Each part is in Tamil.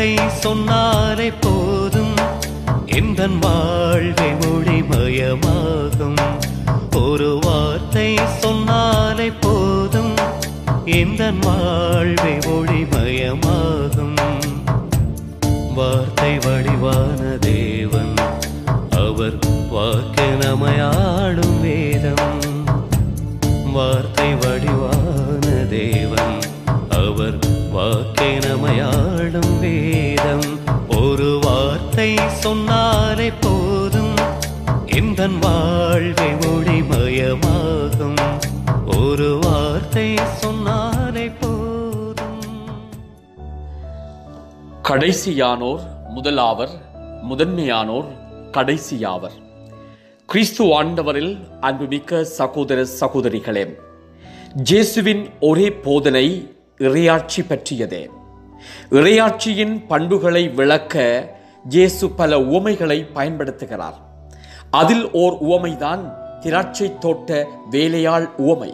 வார்த்தை சொன்னாலே போதும் எந்த வாழ்வை மொழிமயமாகும் ஒரு வார்த்தை சொன்னாலே போதும் எந்த வாழ்வை ஒளிமயமாகும் வார்த்தை வடிவான தேவன் அவர் வாக்கு நமையாடும் வேதம் வார்த்தை வடிவான தேவன் அவர் வாக்கை நமையாடும் வேதம் ஒரு வார்த்தை சொன்னாலே போதும் எந்த வாழ்வை ஒளிமயமாகும் ஒரு வார்த்தை சொன்னாலே போதும் கடைசியானோர் முதலாவர் முதன்மையானோர் கடைசியாவர் கிறிஸ்து ஆண்டவரில் அன்புமிக்க சகோதர சகோதரிகளே ஜேசுவின் ஒரே போதனை இறையாட்சி பற்றியதே இறையாட்சியின் பண்புகளை விளக்க ஜேசு பல உவமைகளை பயன்படுத்துகிறார் அதில் ஓர் உவமைதான் திராட்சை தோட்ட வேலையாள் உவமை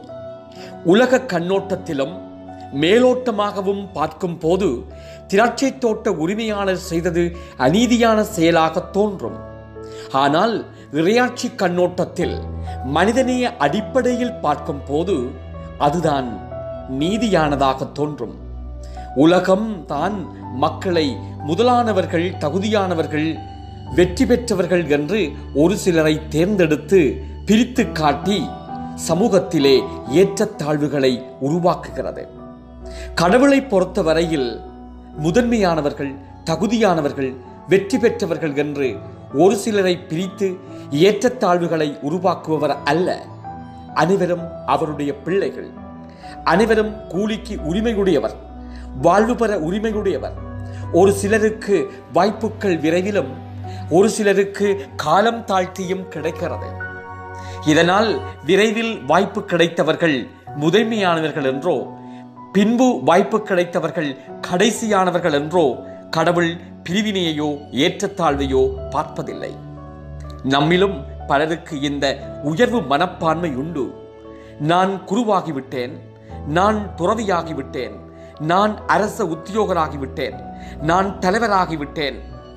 உலக கண்ணோட்டத்திலும் மேலோட்டமாகவும் பார்க்கும் போது திராட்சை தோட்ட உரிமையாளர் செய்தது அநீதியான செயலாக தோன்றும் ஆனால் இறையாட்சி கண்ணோட்டத்தில் மனிதநேய அடிப்படையில் பார்க்கும் போது அதுதான் நீதியானதாக தோன்றும் உலகம் தான் மக்களை முதலானவர்கள் தகுதியானவர்கள் வெற்றி பெற்றவர்கள் என்று ஒரு சிலரை தேர்ந்தெடுத்து பிரித்து காட்டி சமூகத்திலே ஏற்றத்தாழ்வுகளை உருவாக்குகிறது கடவுளை பொறுத்தவரையில் முதன்மையானவர்கள் தகுதியானவர்கள் வெற்றி பெற்றவர்கள் என்று ஒரு சிலரை பிரித்து ஏற்றத்தாழ்வுகளை உருவாக்குபவர் அல்ல அனைவரும் அவருடைய பிள்ளைகள் அனைவரும் கூலிக்கு உரிமையுடையவர் வாழ்வு பெற உரிமையுடையவர் ஒரு சிலருக்கு வாய்ப்புகள் விரைவிலும் ஒரு சிலருக்கு காலம் தாழ்த்தியும் கிடைக்கிறது இதனால் விரைவில் வாய்ப்பு கிடைத்தவர்கள் முதன்மையானவர்கள் என்றோ பின்பு வாய்ப்பு கிடைத்தவர்கள் கடைசியானவர்கள் என்றோ கடவுள் பிரிவினையையோ ஏற்றத்தாழ்வையோ பார்ப்பதில்லை நம்மிலும் பலருக்கு இந்த உயர்வு மனப்பான்மை உண்டு நான் குருவாகிவிட்டேன் நான் துறவியாகிவிட்டேன் நான் அரச உத்தியோகராகிவிட்டேன் நான் தலைவராகிவிட்டேன்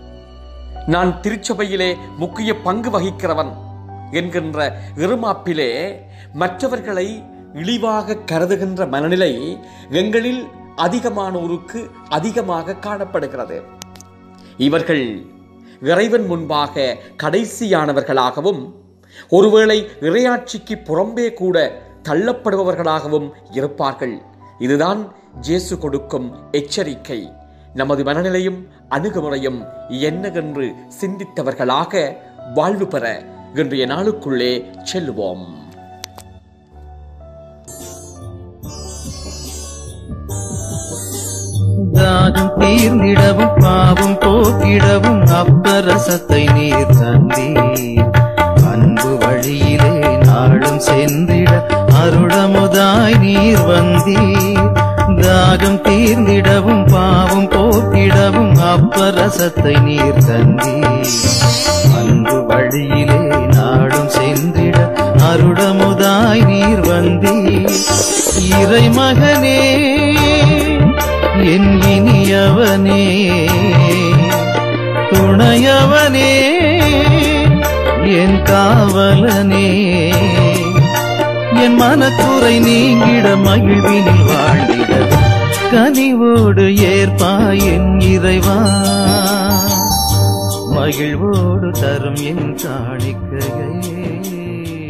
நான் திருச்சபையிலே முக்கிய பங்கு வகிக்கிறவன் என்கின்ற இருமாப்பிலே மற்றவர்களை இழிவாக கருதுகின்ற மனநிலை எங்களில் அதிகமானோருக்கு அதிகமாக காணப்படுகிறது இவர்கள் இறைவன் முன்பாக கடைசியானவர்களாகவும் ஒருவேளை இறையாட்சிக்கு புறம்பே கூட தள்ளப்படுபவர்களாகவும் இருப்பார்கள் இதுதான் ஜேசு கொடுக்கும் எச்சரிக்கை நமது மனநிலையும் அணுகுமுறையும் என்னவென்று சிந்தித்தவர்களாக வாழ்வு பெற இன்றைய நாளுக்குள்ளே செல்லுவோம் தாகம் தீர்ந்திடவும் பாவம் போக்கிடவும் அப்பரசத்தை நீர் தந்தீர் அன்பு வழியிலே நாளும் சென்றிட அருளமுதாய் நீர் வந்தீர் தாகம் தீர்ந்திடவும் பாவம் போக்கிடவும் அப்பரசத்தை நீர் தந்தீர் அன்பு வழியிலே நாளும் சென்றிட அருளமுதாய் நீர் வந்தீர் இறைமகனே என் இனியவனே துணையவனே என் காவலனே என் மனக்குறை நீங்கிட மகிழ்வினில் வாழ்ந்திட கனிவோடு ஏற்பாய் என் இறைவா மகிழ்வோடு தரும் என் காணிக்கையே